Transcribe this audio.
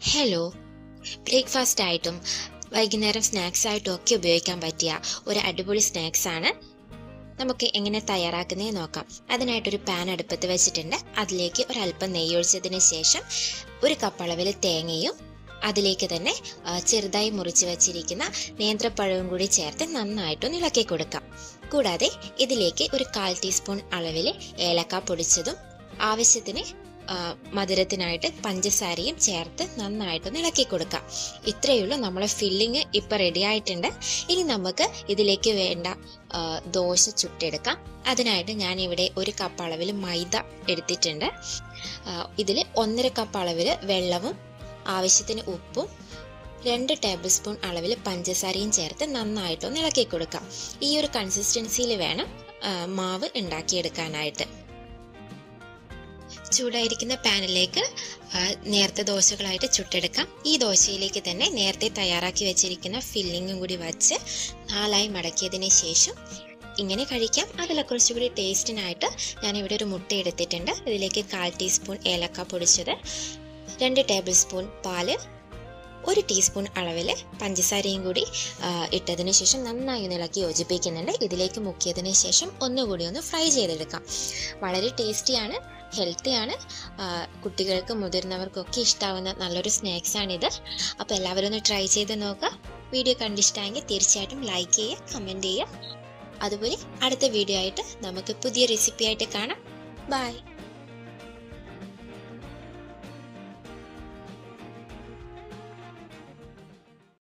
hello breakfast ആയിട്ടും വൈകുന്നേരം snacks ആയിട്ടും ഒക്കെ ഉപയോഗിക്കാൻ പറ്റിയ ഒരു അടിപൊളി സ്നാക്സ് ആണ് നമുക്ക് എങ്ങനെ തയ്യാറാക്കുന്നേ നോക്കാം അതിനായിട്ടൊരു പാൻ അടുപ്പത്ത് വെച്ചിട്ടുണ്ട് അതിലേക്ക് ഒരല്പം നെയ്യ് ഒഴിച്ചതിന് ശേഷം ഒരു കപ്പ് അളവിൽ തേങ്ങയും അതിലേക്ക് തന്നെ ആ, ചെറുതായി മുറിച്ച് വെച്ചിരിക്കുന്ന നേന്ത്രപ്പഴവും കൂടി ചേർത്ത് നന്നായിട്ടൊന്ന് ഇളക്കി കൊടുക്കാം കൂടാതെ ഇതിലേക്ക് ഒരു കാൽ ടീസ്പൂൺ അളവിൽ ഏലക്ക പൊടിച്ചതും ആവശ്യത്തിന് ആ, മധുരത്തിനായിട്ട് പഞ്ചസാരയും ചേർത്ത് നന്നായിട്ടൊന്ന് ഇളക്കി കൊടുക്കാം ഇത്രയേ ഉള്ളൂ നമ്മളെ ഫില്ലിങ് ഇപ്പം റെഡി ആയിട്ടുണ്ട് ഇനി നമുക്ക് ഇതിലേക്ക് വേണ്ട ആ, ദോശ ചുട്ടെടുക്കാം അതിനായിട്ട് ഞാൻ ഇവിടെ ഒരു കപ്പ് അളവിൽ മൈദ എടുത്തിട്ടുണ്ട് ഇതിൽ ഒന്നര കപ്പ് അളവിൽ വെള്ളവും ആവശ്യത്തിന് ഉപ്പും രണ്ട് ടേബിൾ സ്പൂൺ അളവിൽ പഞ്ചസാരയും ചേർത്ത് നന്നായിട്ടൊന്ന് ഇളക്കി കൊടുക്കാം ഈ ഒരു കൺസിസ്റ്റൻസിയിൽ വേണം ആ, മാവ് ഉണ്ടാക്കിയെടുക്കാനായിട്ട് ചൂടായിരിക്കുന്ന പാനിലേക്ക് ആ, നേരത്തെ ദോശകളായിട്ട് ചുട്ടെടുക്കാം ഈ ദോശയിലേക്ക് തന്നെ നേരത്തെ തയ്യാറാക്കി വെച്ചിരിക്കുന്ന ഫില്ലിങ്ങും കൂടി വച്ച് നാലായി മടക്കിയതിന് ശേഷം ഇങ്ങനെ കഴിക്കാം അതിൽ കുറച്ചുകൂടി ടേസ്റ്റിനായിട്ട് ഞാനിവിടെ ഒരു മുട്ട എടുത്തിട്ടുണ്ട് ഇതിലേക്ക് കാൽ ടീസ്പൂൺ ഏലക്ക പൊടിച്ചത് രണ്ട് ടേബിൾ സ്പൂൺ പാല് ഒരു ടീസ്പൂൺ അളവിൽ പഞ്ചസാരയും കൂടി ആ, ഇട്ടതിന് ശേഷം നന്നായി ഒന്ന് ഇളക്കി യോജിപ്പിക്കുന്നുണ്ട് ഇതിലേക്ക് മുക്കിയതിന് ശേഷം ഒന്നുകൂടി ഒന്ന് ഫ്രൈ ചെയ്തെടുക്കാം വളരെ ടേസ്റ്റിയാണ് ഹെൽത്തിയാണ് കുട്ടികൾക്കും മുതിർന്നവർക്കൊക്കെ ഇഷ്ടാവുന്ന നല്ലൊരു സ്നാക്സാണിത് അപ്പോൾ എല്ലാവരും ഒന്ന് ട്രൈ ചെയ്ത് നോക്കുക വീഡിയോ കണ്ടിഷ്ടമായെങ്കിൽ തീർച്ചയായിട്ടും ലൈക്ക് ചെയ്യുക കമൻറ്റ് ചെയ്യുക അതുപോലെ അടുത്ത വീഡിയോ ആയിട്ട് നമുക്ക് പുതിയ റെസിപ്പി ആയിട്ട് കാണാം ബൈ